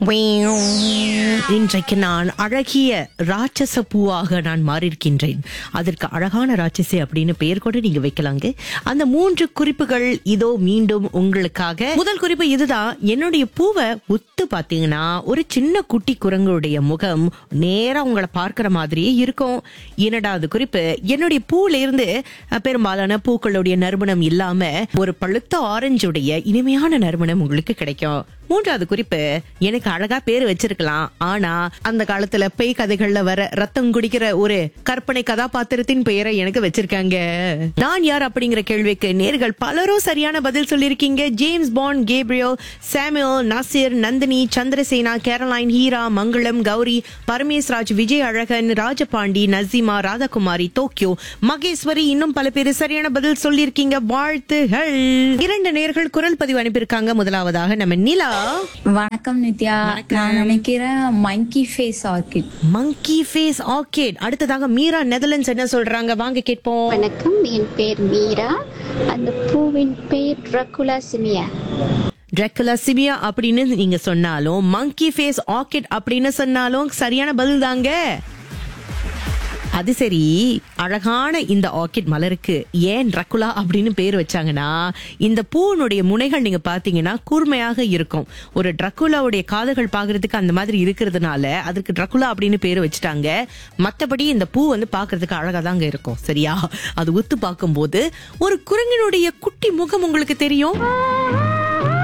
இன்றைக்கு நான் அழகிய ராட்சச பூவாக நான் மாறியிருக்கின்றேன் அதற்கு அழகான ராட்சசி அப்படின்னு பெயர் கூட நீங்க வைக்கலாங்க அந்த மூன்று குறிப்புகள் இதோ மீண்டும் உங்களுக்காக முதல் குறிப்பு இதுதான் என்னுடைய பூவை உத்து பாத்தீங்கன்னா ஒரு சின்ன குட்டி குரங்குடைய முகம் நேரா உங்களை பார்க்கிற மாதிரியே இருக்கும் இரண்டாவது குறிப்பு என்னுடைய பூல இருந்து அஹ், பெரும்பாலான பூக்களுடைய நறுமணம் இல்லாம ஒரு பழுத்த ஆரஞ்சுடைய இனிமையான நறுமணம் உங்களுக்கு கிடைக்கும் மூன்றாவது குறிப்பு எனக்கு அழகா பேர் வச்சிருக்கலாம் ஆனா அந்த காலத்துல பேய் கதைகள்ல வர ரத்தம் குடிக்கிற ஒரு கற்பனை கதாபாத்திரத்தின் பெயரை எனக்கு வச்சிருக்காங்க நான் யார் அப்படிங்கிற கேள்விக்கு நேர்கள் பலரும் சரியான பதில் சொல்லியிருக்கீங்க James Bond Caprio Samuel Nasir Nandini Chandrasena Caroline Heera Mangalam Gowri Parameshraj Vijay Azhagan Rajapandi Naseema Radhakumari Tokyo Maheswari இன்னும் பல பேர் சரியான பதில் சொல்லியிருக்கீங்க வாழ்த்துகள் இரண்டு நேர்கள் குரல் பதிவு அனுப்பியிருக்காங்க முதலாவதாக நம்ம நிலா வணக்கம் நித்யா நான் நினைக்கிறேன் monkey face orchid monkey face orchid அடுத்ததாக மீரா நெதர்லாண்ட்ஸ் என்ன சொல்றாங்க வாங்க கேட்போம் வணக்கம் என் பேர் மீரா அந்த பூவின் பெயர் ட்ரகுலா சிமியா ட்ரெக்குலா சிமியா அப்படின்னு நீங்க சொன்னாலும் மங்கி ஃபேஸ் ஆர்கிட் அப்படின்னு சொன்னாலும் சரியான பதில் தாங்க அது சரி அழகான இந்த ஆர்கிட் மலருக்கு ஏன் ட்ரக்குலா அப்படின்னு பேர் வச்சாங்கன்னா இந்த பூவினுடைய முனைகள் நீங்க பாத்தீங்கன்னா கூர்மையாக இருக்கும் ஒரு ட்ரக்குலாவுடைய காதுகள் பாக்குறதுக்கு அந்த மாதிரி இருக்கிறதுனால அதுக்கு ட்ரக்குலா அப்படின்னு பேர் வச்சுட்டாங்க மத்தபடி இந்த பூ வந்து பாக்குறதுக்கு அழகா தாங்க இருக்கும் சரியா அது உத்து பார்க்கும்போது ஒரு குரங்கினுடைய குட்டி முகம் உங்களுக்கு தெரியும்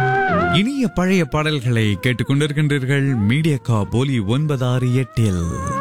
இனிய பழைய பாடல்களை கேட்டுக்கொண்டிருக்கின்றீர்கள் மீடியா கா போலி ஒன்பதாறு எட்டில்